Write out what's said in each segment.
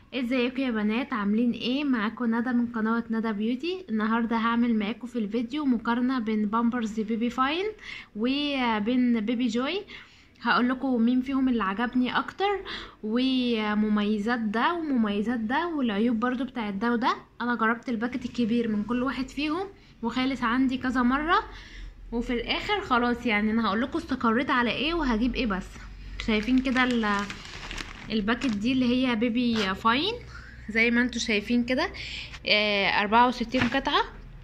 ازيكم يا بنات عاملين ايه معاكم ندى من قناة ندى بيوتي النهاردة هعمل معاكم في الفيديو مقارنة بين بامبرز بيبي فاين وبين بيبي جوي هقول لكم مين فيهم اللي عجبني اكتر ومميزات ده ومميزات ده والعيوب برضو بتاعت ده وده انا جربت الباكت الكبير من كل واحد فيهم وخالص عندي كذا مرة وفي الاخر خلاص يعني انا هقول لكم استقريت على ايه وهجيب ايه بس شايفين كده ال- الباكت دي اللي هي بيبي فاين زي ما انتوا شايفين كده أربعة وستين قطعة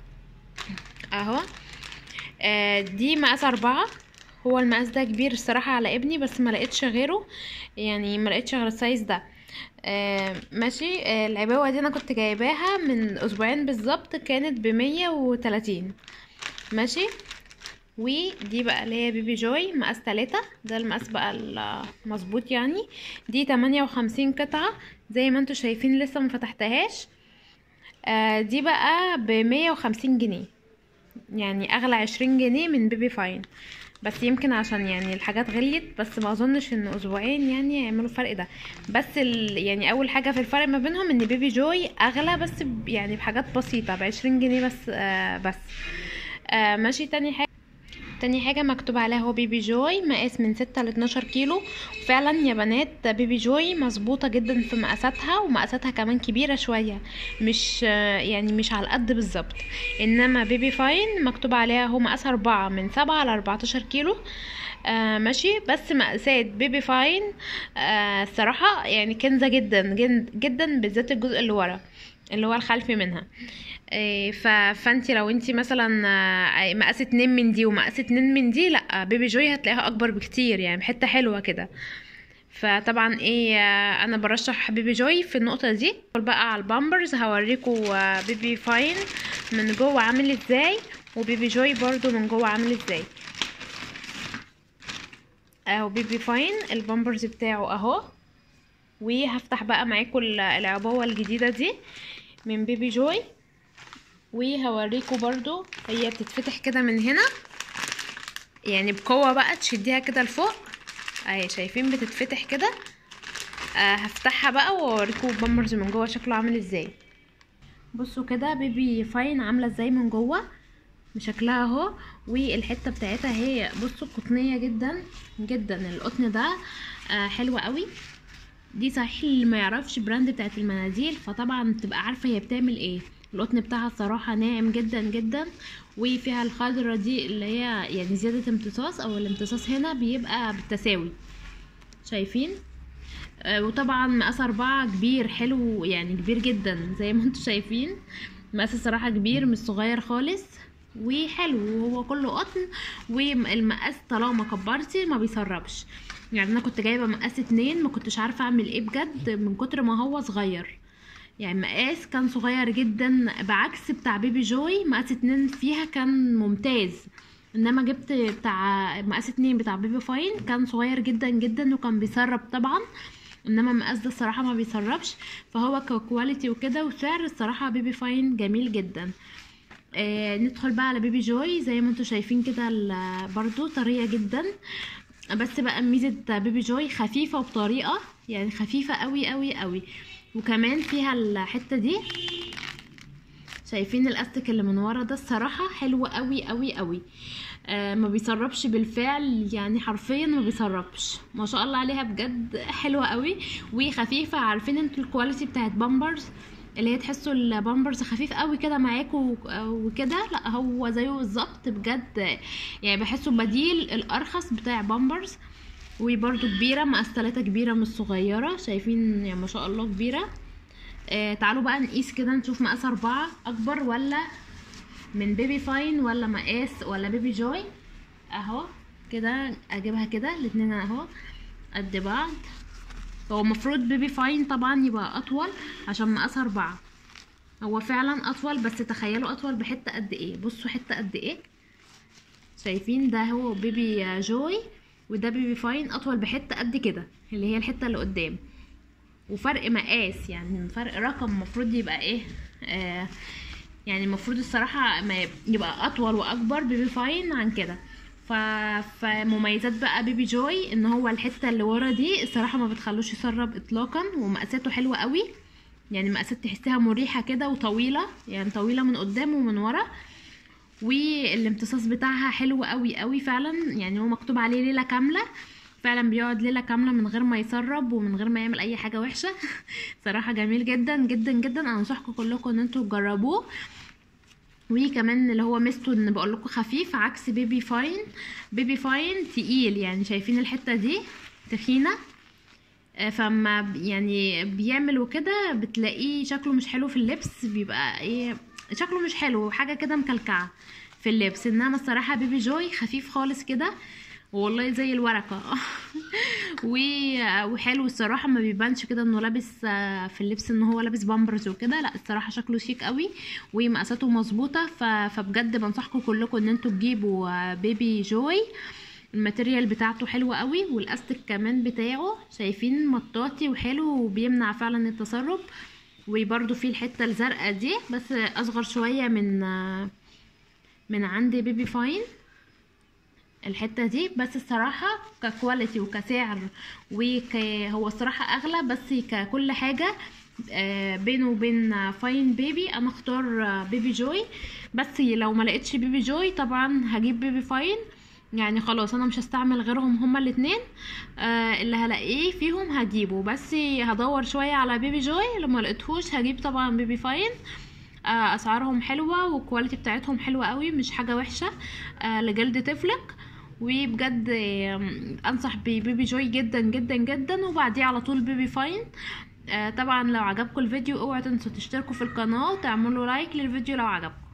اهو آه، دي مقاس أربعة هو المقاس ده كبير الصراحة على ابني بس ما لقيتش غيره يعني ما لقيتش غير السايز ده آه ماشي آه العباوة دي انا كنت جايباها من اسبوعين بالظبط كانت بمية وتلاتين ماشي ودي بقى اللي هي بيبي جوي مقاس تلاتة ده المقاس بقى المظبوط يعني دي تمانية وخمسين قطعة زي ما انتوا شايفين لسه مفتحتهاش آه دي بقى بمية وخمسين جنيه يعني اغلى عشرين جنيه من بيبي فاين بس يمكن عشان يعني الحاجات غليت بس ما اظنش ان اسبوعين يعني يعملوا الفرق ده بس ال يعني اول حاجه في الفرق ما بينهم ان بيبي جوي اغلى بس ب يعني بحاجات بسيطه بعشرين جنيه بس آه بس آه ماشي تاني حاجه تاني حاجة مكتوب عليها هو بيبي جوي مقاس من ستة لاتناشر كيلو فعلا يا بنات بيبي جوي مظبوطة جدا في مقاساتها ومقاساتها كمان كبيرة شوية مش يعني مش على القد بالظبط انما بيبي فاين مكتوب عليها هو مقاس اربعة من سبعة لاربعتاشر كيلو آه ماشي بس مقاسات بيبي فاين آه الصراحة يعني كنزة جدا جدا بالذات الجزء اللي ورا اللي هو الخلفي منها إيه ف... فانت لو انت مثلا مقاس اتنين من دي ومقاس اتنين من دي لا بيبي جوي هتلاقيها اكبر بكتير يعني بحته حلوه كده فطبعا ايه انا برشح بيبي جوي في النقطه دي بقى على البامبرز هوريكم بيبي فاين من جوه عامل ازاي وبيبي جوي برضو من جوه عامل ازاي اهو بيبي فاين البامبرز بتاعه اهو وهفتح بقى معاكم العبوه الجديده دي من بيبي جوي وهوريكم برضو هي بتتفتح كده من هنا يعني بقوة بقى تشديها كده لفوق اهي شايفين بتتفتح كده آه هفتحها بقى واوريكم البامبرز من جوه شكله عامل ازاي بصوا كده بيبي فاين عامله ازاي من جوه بشكلها اهو والحته بتاعتها هي بصوا قطنيه جدا جدا القطن ده آه حلو قوي دي صحيح اللي ما يعرفش براند بتاعت المناديل فطبعا تبقى عارفه هي بتعمل ايه القطن بتاعها الصراحه ناعم جدا جدا وفيها الخضره دي اللي هي يعني زياده امتصاص او الامتصاص هنا بيبقى بالتساوي شايفين آه وطبعا مقاس أربعة كبير حلو يعني كبير جدا زي ما انتم شايفين مقاس الصراحه كبير مش صغير خالص وحلو وهو كله قطن والمقاس طالما كبرتي ما بيسربش يعني انا كنت جايبه مقاس اتنين ما كنتش عارفه اعمل ايه بجد من كتر ما هو صغير يعني مقاس كان صغير جدا بعكس بتاع بيبي جوي مقاس اتنين فيها كان ممتاز انما جبت بتاع مقاس اتنين بتاع بيبي فاين كان صغير جدا جدا وكان بيسرب طبعا انما المقاس ده الصراحه ما بيسربش فهو ككواليتي وكده وسعر الصراحه بيبي فاين جميل جدا آه ندخل بقى على بيبي جوي زي ما انتم شايفين كده برضو طريه جدا بس بقى ميزه بيبي جوي خفيفه وبطريقه يعني خفيفه قوي قوي قوي وكمان فيها الحته دي شايفين الاستك اللي من ورا ده الصراحه حلو قوي قوي قوي آه ما بيسربش بالفعل يعني حرفيا ما بيسربش ما شاء الله عليها بجد حلوه قوي وخفيفه عارفين انتوا الكواليتي بتاعت بامبرز اللي هي تحسوا البامبرز خفيف قوي كده معاكوا وكده لا هو زيه بالظبط بجد يعني بحسه بديل الارخص بتاع بامبرز وبرده كبيره مقاس تلاتة كبيره مش صغيره شايفين يعني ما شاء الله كبيره آه تعالوا بقى نقيس كده نشوف مقاس أربعة أكبر ولا من بيبي فاين ولا مقاس ولا بيبي جوي اهو كده اجيبها كده الاتنين اهو قد بعض هو المفروض بيبي فاين طبعا يبقى اطول عشان مقاس أربعة هو فعلا اطول بس تخيلوا اطول بحته قد ايه بصوا حته قد ايه شايفين ده هو بيبي جوي وده بيبي فاين اطول بحته قد كده اللي هي الحته اللي قدام وفرق مقاس يعني فرق رقم المفروض يبقى ايه آه يعني المفروض الصراحه ما يبقى اطول واكبر بيبي فاين عن كده ف... فمميزات بقى بيبي جوي ان هو الحته اللي ورا دي الصراحه ما بتخلوش يسرب اطلاقا ومقاساته حلوه قوي يعني مقاسات تحسيها مريحه كده وطويله يعني طويله من قدام ومن ورا والامتصاص بتاعها حلو قوي قوي فعلا يعني هو مكتوب عليه ليله كامله فعلا بيقعد ليله كامله من غير ما يسرب ومن غير ما يعمل اي حاجه وحشه صراحه جميل جدا جدا جدا انا انصحكم كلكم ان انتوا تجربوه وكمان اللي هو ميزته ان بقول لكم خفيف عكس بيبي فاين بيبي فاين تقيل يعني شايفين الحته دي تخينه آه، فما ب- يعني بيعمل وكده بتلاقيه شكله مش حلو في اللبس بيبقى ايه شكله مش حلو حاجه كده مكلكعه في اللبس انما الصراحه بيبي جوي خفيف خالص كده والله زي الورقه و- وحلو الصراحه ما بيبانش كده انه لابس آه، في اللبس ان هو لابس بامبرز وكده لا الصراحه شكله شيك قوي ومقاساته مظبوطه ف- فبجد بنصحكم كلكم ان انتوا تجيبوا آه، بيبي جوي الماتيريال بتاعته حلوة قوي والاستيك كمان بتاعه شايفين مطاطي وحلو وبيمنع فعلا التسرب وبرده فيه الحتة الزرقاء دي بس اصغر شوية من آه، من عند بيبي فاين الحته دي بس الصراحه ككواليتي وكسعر وك هو الصراحه اغلى بس ككل حاجه آه، بينه وبين فاين بيبي انا اختار آه، بيبي جوي بس لو ما لقيتش بيبي جوي طبعا هجيب بيبي فاين يعني خلاص انا مش هستعمل غيرهم هما الاتنين آه اللي هلاقيه فيهم هجيبه بس هدور شويه على بيبي جوي لما لقيتهوش هجيب طبعا بيبي فاين آه اسعارهم حلوه والكواليتي بتاعتهم حلوه قوي مش حاجه وحشه آه لجلد طفلك وبجد آم، انصح ببيبي جوي جدا جدا جدا وبعديه على طول بيبي فاين آه طبعا لو عجبكم الفيديو اوعوا تنسوا تشتركوا في القناه وتعملوا لايك للفيديو لو عجبكم